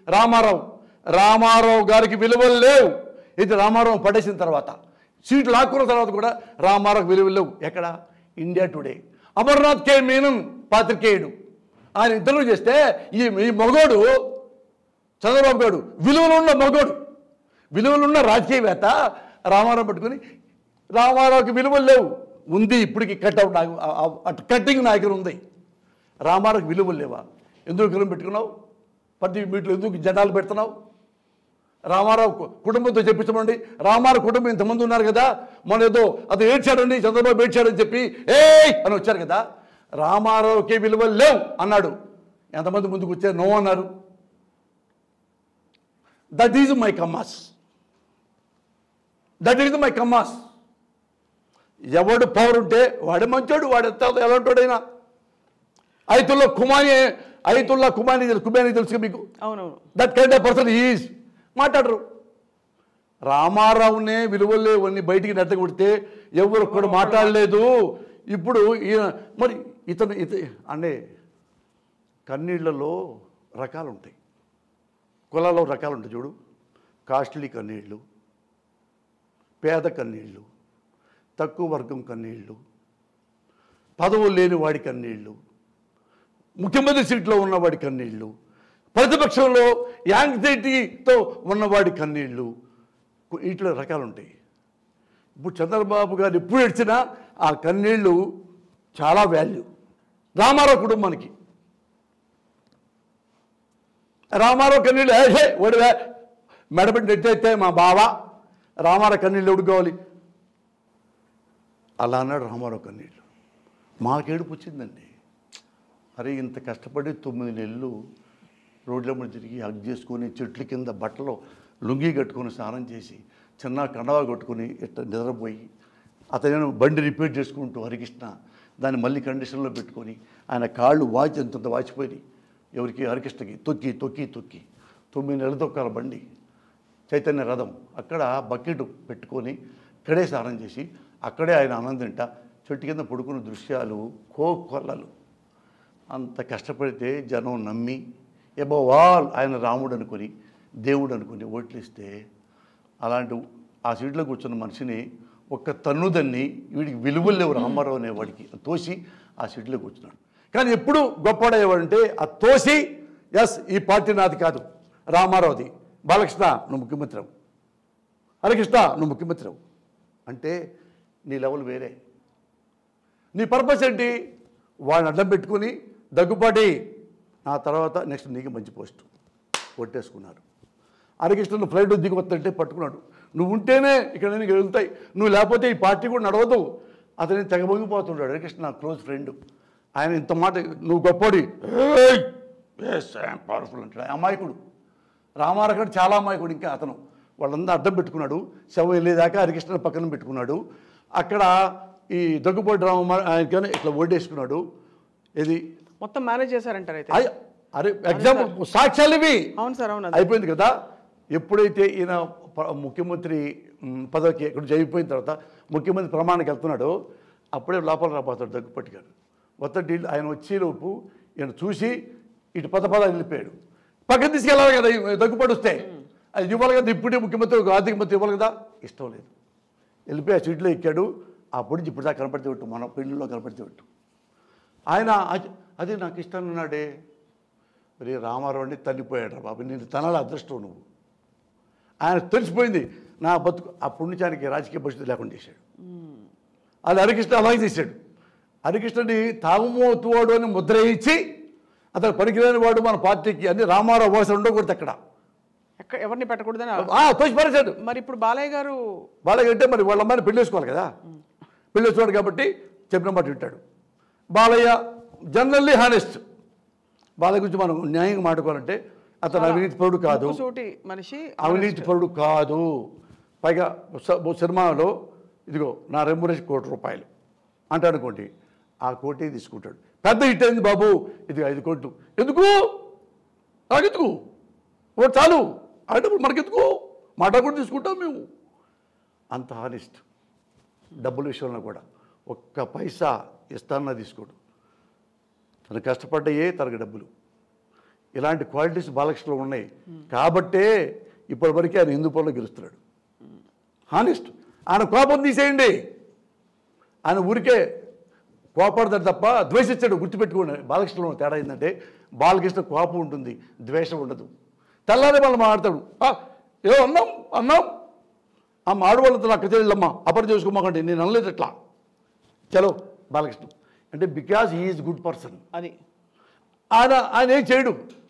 రామారావు రామారావు గారికి విలువలు లేవు ఇది రామారావు పడేసిన తర్వాత సీట్లు లాక్కున్న తర్వాత కూడా రామారావుకి విలువలు లేవు ఎక్కడ India today Amarnath K Menon పాత్రికేయుడు ఆయన ఇంటర్వ్యూ చేస్తే ఈ ఈ మగోడు చంద్రబాబు గారు విలువలున్న మగోడు విలువలున్న రాజకీయవేత్త రామారావు పట్టుకుని రామారావుకి విలువలు లేవు ఉంది ఇప్పటికి కట్అవుట్ అటు కట్టింగ్ నాయకులు ఉంది రామారావుకి విలువలు లేవా ఎందుకు విలువ పెట్టుకున్నావు ప్రతి మీట్లో ఎందుకు జెండాలు పెడుతున్నావు రామారావు కు- కుటుంబంతో చెప్పించమండి రామారావు కుటుంబం ఇంతమంది ఉన్నారు కదా మన ఏదో అది ఏడ్చాడండి చంద్రబాబు ఏడ్చాడని చెప్పి ఏయ్ అని వచ్చారు కదా రామారావుకి విలువలు లేవు అన్నాడు ఎంతమంది ముందుకు వచ్చారు నో అన్నారు that is my Kammas that is my Kammas ఎవడు పవర్ ఉంటే వాడే మంచోడు వాడు ఎంత ఎలాంటోడైనా ఐతుల్లో కుమారి ఐతుల్లా కుమారి తెలుసు కుమారి తెలుసు మీకు అవునవును that kind of person is మాట్లాడరు రామారావునే విలువలు లేవన్నీ బయటికి నెట్టగొడితే ఎవరు కూడా మాట్లాడలేదు ఇప్పుడు ఈయన మరి ఇతను ఇత అంటే కన్నీళ్లలో రకాలు ఉంటాయి కులాల్లో రకాలు ఉంటాయి చూడు కాస్ట్లీ కన్నీళ్ళు పేద కన్నీళ్ళు తక్కువ వర్గం కన్నీళ్ళు పదవులు లేని వాడి కన్నీళ్ళు ముఖ్యమంత్రి సీట్లో ఉన్నవాడి కన్నీళ్ళు ప్రతిపక్షంలో యాంగ్జైటీతో ఉన్నవాడి కన్నీళ్ళు వీటిలో రకాలు ఉంటాయి ఇప్పుడు చంద్రబాబు గారు ఎప్పుడు ఏడ్చినా ఆ కన్నీళ్ళు చాలా వాల్యూ రామారావు కుటుంబానికి రామారావు కన్నీళ్ళు హే ఒడివే మెడబెట్టి ఎట్టయితే మా బావ రామారావు కన్నీళ్ళు ఉడుకోవాలి అలా అన్నాడు రామారావు కన్నీళ్ళు మాకేడుపు వచ్చిందండి అరే ఇంత కష్టపడి తొమ్మిది నెలలు రోడ్ల మీద తిరిగి హగ్ చేసుకొని చెట్ల కింద బట్టలు లుంగి కట్టుకొని స్నానం చేసి చిన్న కండవా కొట్టుకొని ఇట్లా నిద్రపోయి అతను బండి రిపేర్ చేసుకుంటూ హరికృష్ణ దాన్ని మళ్ళీ కండిషన్లో పెట్టుకొని ఆయన కాళ్ళు వాచి ఎంతంత వాచిపోయి ఎవరికి హరికృష్ణకి తొక్కి తొక్కి తొక్కి తొమ్మిది నెలలు తొక్కాల బండి చైతన్య రథం అక్కడ బకెట్ పెట్టుకొని ఇక్కడే స్నానం చేసి అక్కడే ఆయన ఆనందింట చెట్టు కింద పడుకున్న దృశ్యాలు కో కొల్లలు అంత కష్టపడితే జనం నమ్మి ఎబో వాల్ ఆయన రాముడు అనుకొని దేవుడు అనుకొని ఓట్లిస్తే అలాంటి ఆ సీట్లో కూర్చున్న మనిషిని ఒక్క తన్నుదన్ని వీడికి విలువలు లేవు రామారావు అనేవాడికి తోసి ఆ సీట్లో కూర్చున్నాడు కానీ ఎప్పుడు గొప్పవాడేవాడంటే ఆ తోసి ఎస్ ఈ పార్టీ నాది కాదు రామారావుది బాలకృష్ణ నువ్వు ముఖ్యమంత్రి అవ్వు. హరికృష్ణ నువ్వు ముఖ్యమంత్రి అవ్వు. అంటే నీ లెవెల్ వేరే నీ పర్పస్ ఏంటి వాడిని అడ్డం పెట్టుకుని దగ్గుపాటి నా తర్వాత నెక్స్ట్ నీకు మంచి పోస్ట్ కొట్టేసుకున్నారు హరికృష్ణను ఫ్లైట్ దిగి వస్తుంటే పట్టుకున్నాడు నువ్వు ఉంటేనే ఇక్కడ నేను వెళ్తాయి నువ్వు లేకపోతే ఈ పార్టీ కూడా నడవదు అతని తెగబొగిపోతుంటాడు హరికృష్ణ నా క్లోజ్ ఫ్రెండ్ ఆయన ఇంత మాట నువ్వు గొప్పడి పవర్ఫుల్ అంటాడు అమాయకుడు రామారావు చాలా అమాయకుడు ఇంకా అతను వాళ్ళందరూ అడ్డం పెట్టుకున్నాడు శవం వెళ్ళేదాకా హరికృష్ణ పక్కన పెట్టుకున్నాడు అక్కడ ఈ దగ్గుబాటి రామ ఆయనకని ఇట్లా ఓడేసుకున్నాడు ఇది మొత్తం మేనేజ్ చేశారంటారు అయితే అయ్- అరే ఎగ్జాంపుల్ సాక్ష్యాలు ఇవి అవును సార్ అవును అయిపోయింది కదా ఎప్పుడైతే ఈయన ప- ముఖ్యమంత్రి మ్, పదవికి ఇక్కడ జరిగిపోయిన తర్వాత ముఖ్యమంత్రి ప్రమాణానికి వెళ్తున్నాడో అప్పుడే లోపల రాబోతాడు దగ్గుపట్టి గారు మొత్తం ఆయన వచ్చేలోపు ఈయన చూసి ఇటు పద పద వెళ్ళిపోయాడు పక్కన తీసుకెళ్ళాలి కదా ఈ దగ్గుపాటు వస్తే అది ఇవ్వాలి కదా ఇప్పుడే ముఖ్యమంత్రి ఒక ఆర్థిక మంత్రి ఇవ్వాలి కదా ఇష్టం లేదు వెళ్ళిపోయి ఆ సీట్లో ఎక్కాడు అప్పుడు నుంచి ఇప్పుడు దాకా కనపడితే పెట్టు మన పెళ్ళిలో కనపడితే పెట్టు ఆయన అది- అది నాకు ఇష్టం ఉన్నాడే మరి రామారావు అంటే తల్లిపోయాడు బాబు నేను తనాల అదృష్టం నువ్వు ఆయన తెలిసిపోయింది నా బతుకు అప్పటి నుంచి ఆయనకి రాజకీయ భవిష్యత్తు లేకుండా చేశాడు అది హరికృష్ణ అలాగే చేశాడు హరికృష్ణని తాగుమోతువాడు అని ముద్ర ఇచ్చి అతను పనికిరాని వాడు మన పార్టీకి అన్ని రామారావు వాస ఉండకూడదు అక్కడ ఎక్కడ ఎవరిని పెట్టకూడదని ఆ, తోసి పారేశాడు మరి ఇప్పుడు బాలయ్య గారు బాలయ్య అంటే మరి వాళ్ళ అమ్మాయిని పెళ్లి చేసుకోవాలి కదా పెళ్లి చేసుకోవాలి కాబట్టి చెప్పిన మాట వింటాడు బాలయ్య జనరల్లీ హానెస్ట్ బాలయ్య గురించి మనం న్యాయంగా మాట్లాడుకోవాలంటే అతను అవినీతి పరుడు కాదు సూటి మనిషి అవినీతి పరుడు కాదు పైగా స- ఓ సినిమాలో ఇదిగో నా రెమ్యురేషన్ కోటి రూపాయలు అంటాడు అనుకోండి ఆ కోటి తీసుకుంటాడు పెద్ద హిట్ అయింది బాబు ఇది ఐదు కోట్లు ఎందుకు నాకెందుకు ఓ చాలు అంటే మనకెందుకు మాట కూడా తీసుకుంటాం మేము అంత హానెస్ట్ డబ్బుల విషయంలో కూడా ఒక్క పైసా ఇస్తానన్నా తీసుకోడు తను కష్టపడ్డయే తనకు డబ్బులు ఇలాంటి క్వాలిటీస్ బాలకృష్ణలో ఉన్నాయి కాబట్టే ఇప్పటివరకు ఆయన హిందూపురంలో గెలుస్తున్నాడు హానెస్ట్ ఆయన కోపం తీసేయండి ఆయన ఊరికే కోపడతాడు తప్ప ద్వేషించాడు గుర్తుపెట్టుకోండి బాలకృష్ణలో ఉన్న తేడా ఏంటంటే బాలకృష్ణ కోపం ఉంటుంది ద్వేషం ఉండదు తెల్లారి వాళ్ళు మాట్లాడతాడు "ఆ, ఏదో అన్నాం అన్నాం ఆ ఆడవాళ్ళతో నాకు చెల్లెమ్మా అపరి చేసుకోమాకండి నేను అనలేదు ఎట్లా చలో బాలకృష్ణ అంటే బికాజ్ హీఈస్ గుడ్ పర్సన్ అది ఆయన ఆయన ఏం చేయడు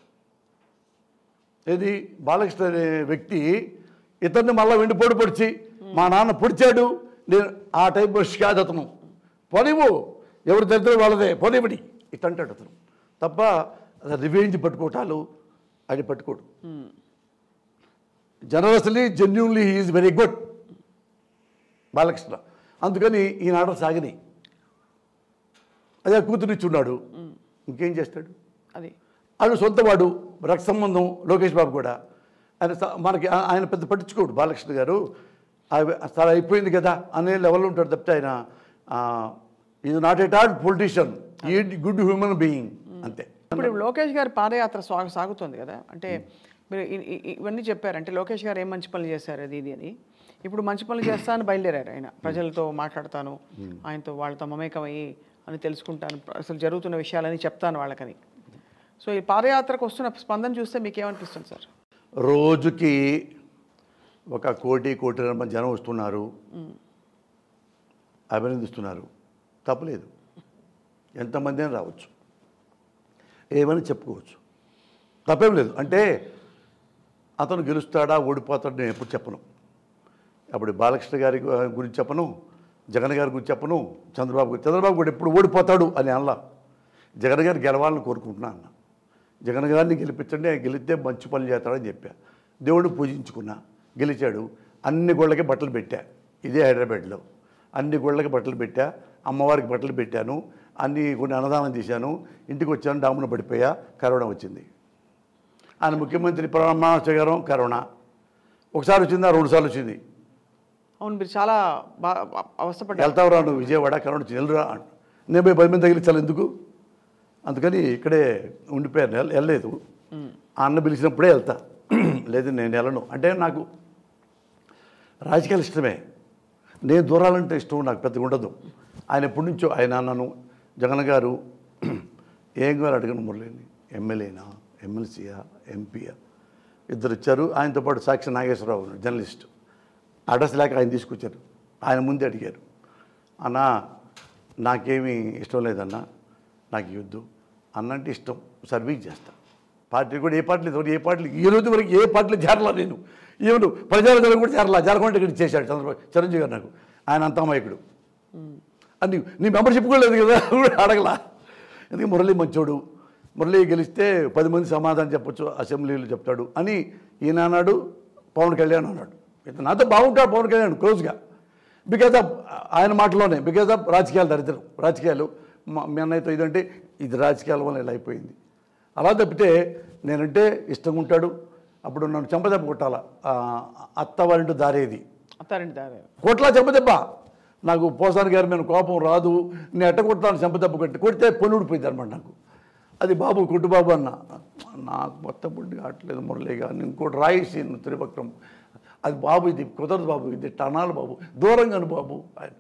ఏది బాలకృష్ణ అనే వ్యక్తి ఇతన్ని మళ్ళీ వెండిపోటు పొడిచి మా నాన్న పొడిచాడు నేను ఆ టైప్ మనిషి కాదు అతను పోనివ్వు ఎవరు దరిద్రం వాళ్ళదే పోనివ్వడి ఇట్ అంటాడు అతను తప్ప రివెంజ్ పట్టుకోవటాలు అది పట్టుకోడు generously genuinely is very good Balakrishna అందుకని ఈనాడు సాగినాయి అదే కూతురిచ్చున్నాడు ఇంకేం చేస్తాడు అది ఆయన సొంతవాడు రక్త సంబంధం లోకేష్ బాబు కూడా ఆయన స- మనకి ఆ- ఆయన పెద్ద పట్టించుకోడు బాలకృష్ణ గారు అవి- సరే అయిపోయింది కదా అనే లెవెల్లో ఉంటాడు తప్పితే ఆయన ఇది నాట్ ఎట్ ఆల్ పొలిటీషియన్ ఈ గుడ్ హ్యూమన్ బీయింగ్ అంతే ఇప్పుడు లోకేష్ గారి పాదయాత్ర సాగు సాగుతుంది కదా అంటే మీరు ఇ- ఇ- ఇ- ఇవన్నీ చెప్పారు అంటే లోకేష్ గారు ఏం మంచి పనులు చేశారు అది ఇది అని ఇప్పుడు మంచి పనులు చేస్తాను బయలుదేరారు ఆయన ప్రజలతో మాట్లాడతాను ఆయనతో వాళ్ళతో మమేకమయ్యి అని తెలుసుకుంటాను అసలు జరుగుతున్న విషయాలని చెప్తాను వాళ్ళకని సో ఈ పాదయాత్రకు వస్తున్న స్పందన చూస్తే మీకు ఏమనిపిస్తుంది సార్ రోజుకి ఒక కోటి కోటిన్నర మంది జనం వస్తున్నారు అభినందిస్తున్నారు తప్పలేదు ఎంతమంది అయినా రావచ్చు ఏమని చెప్పుకోవచ్చు తప్పేం లేదు అంటే అతను గెలుస్తాడా ఓడిపోతాడా నేను ఎప్పుడు చెప్పను అప్పుడు బాలకృష్ణ గారి గు- గురించి చెప్పను జగన్ గారి గురించి చెప్పను చంద్రబాబు గురించి చంద్రబాబు కూడా ఎప్పుడు ఓడిపోతాడు అని అనలా జగన్ గారు గెలవాలని కోరుకుంటున్నా అన్న జగన్ గారిని గెలిపించండి ఆయన గెలిస్తే మంచి పనులు చేస్తాడని చెప్పా దేవుడిని పూజించుకున్నా గెలిచాడు అన్ని గోళ్ళకి బట్టలు పెట్టా ఇదే హైదరాబాద్లో అన్ని గోళ్ళకి బట్టలు పెట్టా అమ్మవారికి బట్టలు పెట్టాను అన్ని కొన్ని అన్నదానం చేశాను ఇంటికి వచ్చాను డామున పడిపోయా కరోనా వచ్చింది ఆయన ముఖ్యమంత్రి ప్రమాణస్వీకారం కరోనా ఒకసారి వచ్చిందా రెండు సార్లు వచ్చింది అవును మీరు చాలా బాగా అవస్థపడ్డారు వెళ్తావురా నువ్వు విజయవాడ కరోనా వచ్చి వెళ్ళురా అంట. నేను పోయి పది మంది తగిలించాలి ఎందుకు అందుకని ఇక్కడే ఉండిపోయాను వెళ్ళ- వెళ్ళలేదు ఆ అన్న పిలిచినప్పుడే వెళ్తా లేదు నేను వెళ్ళను అంటే నాకు రాజకీయాలు ఇష్టమే నేను దూరాలంటే ఇష్టం నాకు పెద్దగా ఉండదు ఆయన ఎప్పటి నుంచో ఆయన నన్ను జగన్ గారు ఏం గారు అడిగిన మురళిని ఎమ్మెల్యేనా ఎమ్మెల్సీయా ఎంపీయా ఇద్దరు ఇచ్చారు ఆయనతో పాటు సాక్షి నాగేశ్వరరావు ఉన్నాడు, జర్నలిస్ట్ అడ్రస్ లేక ఆయన తీసుకొచ్చారు ఆయన ముందే అడిగారు అన్న నాకేమీ ఇష్టం లేదన్న నాకు ఈ వద్దు అన్నంటే ఇష్టం సర్వీస్ చేస్తా పార్టీ కూడా ఏ పార్టీ లేదు ఏ పార్టీ ఈ రోజు వరకు ఏ పార్టీలో చేరలా నేను ఈవెన్ ప్రజాదళం కూడా చేరలా జారకొండ ఇక్కడ చేశాడు చంద్రబాబు చిరంజీవి గారు నాకు ఆయన అంత అమాయకుడు అని నీ మెంబర్షిప్ కూడా లేదు కదా కూడా అడగలా ఎందుకంటే మురళి మంచోడు మురళి గెలిస్తే పది మంది సమాధానం చెప్పొచ్చు అసెంబ్లీలో చెప్తాడు అని ఈయన అన్నాడు పవన్ కళ్యాణ్ అన్నాడు ఇతను నాతో బాగుంటాడు పవన్ కళ్యాణ్ క్లోజ్గా బికాజ్ ఆఫ్ ఆయన మాటలోనే బికాజ్ ఆఫ్ రాజకీయాలు దరిద్రం రాజకీయాలు మా మీ అన్నయ్యతో ఇదంటే ఇది రాజకీయాల వల్ల ఇలా అయిపోయింది అలా తప్పితే నేనంటే ఇష్టంగా ఉంటాడు అప్పుడు నన్ను చెంపదెబ్బ కొట్టాల ఆ, అత్త వాళ్ళంటూ దారేది అత్తారింటి దారి కొట్లా చెంపదెబ్బ నాకు పోసాని గారి మీద కోపం రాదు నేను ఎట్ట కొట్టాను చెంపదెబ్బ కొట్టి కొడితే పొన్ను ఊడిపోయింది అనమాట నాకు అది బాబు కొట్టు బాబు అన్న నాకు మొత్తం పుట్టి కావట్లేదు మురళి గారిని ఇంకోటి రాయిసి త్రిభక్తం అది బాబు ఇది కుదరదు బాబు ఇది టనాలు బాబు దూరంగాను బాబు ఆయన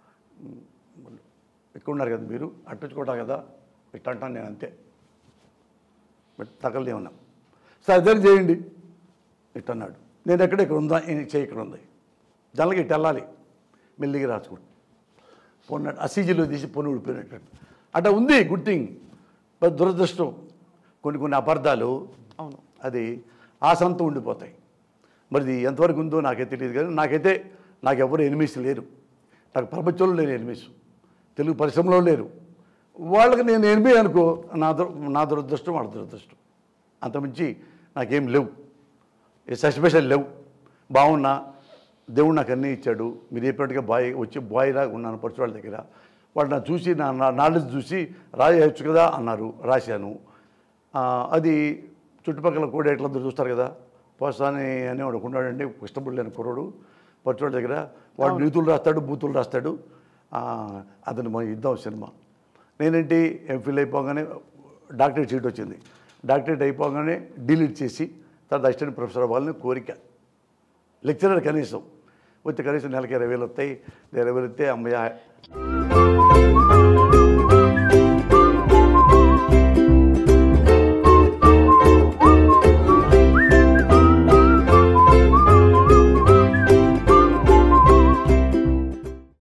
ఇక్కడ ఉన్నారు కదా మీరు అట్టించుకోవటా కదా ఇట్ట అంటాను నేను అంతే బట్ తగలనే ఉన్నాం సర్జరీ చేయండి ఇట్ట అన్నాడు నేను ఎక్కడ ఇక్కడ ఉందా ఈయన చేయి ఇక్కడ ఉంది జనలకి ఇటు వెళ్ళాలి మెల్లిగా రాసుకోండి పొన్నాడు అసీజీలో తీసి పొన్ను ఊడిపోయినట్టు అట్లా ఉంది గుడ్ థింగ్ బట్ దురదృష్టం కొన్ని కొన్ని అపార్థాలు అవును అది ఆశంతో ఉండిపోతాయి మరి ఇది ఎంతవరకు ఉందో నాకైతే తెలియదు కానీ నాకైతే నాకు ఎవరు ఎనిమిస్ లేరు నాకు ప్రపంచంలో లేని ఎనిమిస్ తెలుగు పరిశ్రమలో లేరు వాళ్ళకి నేను ఎనిమి అనుకో నా దుర నా దురదృష్టం వాళ్ళ దురదృష్టం అంతమించి నాకేం లేవు ఏ సస్పెషల్ లేవు బాగున్నా దేవుడు నాకు అన్నీ ఇచ్చాడు మీరు చెప్పినట్టుగా బాయ్ వచ్చి బాయ్ లాగా ఉన్నాను పరచు వాళ్ళ దగ్గర వాళ్ళు నా చూసి నా నా నాలెడ్జ్ చూసి రాయవచ్చు కదా అన్నారు రాశాను ఆ, అది చుట్టుపక్కల కూడా ఎట్లా చూస్తారు కదా పోసాని అనేవాడు ఉన్నాడండి కష్టపడి లేని కుర్రోడు పరచువాడి దగ్గర వాడు నీతులు రాస్తాడు బూతులు రాస్తాడు ఆ, అతను మా ఇద్దాం సినిమా నేనేంటి ఎంఫిల్ అయిపోగానే డాక్టరేట్ సీట్ వచ్చింది డాక్టరేట్ అయిపోగానే డిలీట్ చేసి తర్వాత అసిస్టెంట్ ప్రొఫెసర్ అవ్వాలని కోరిక లెక్చరర్ కనీసం వచ్చి కనీసం నెలకి ఇరవై వేలు వస్తాయి ఇరవై వేలు వస్తే అమ్మయ్య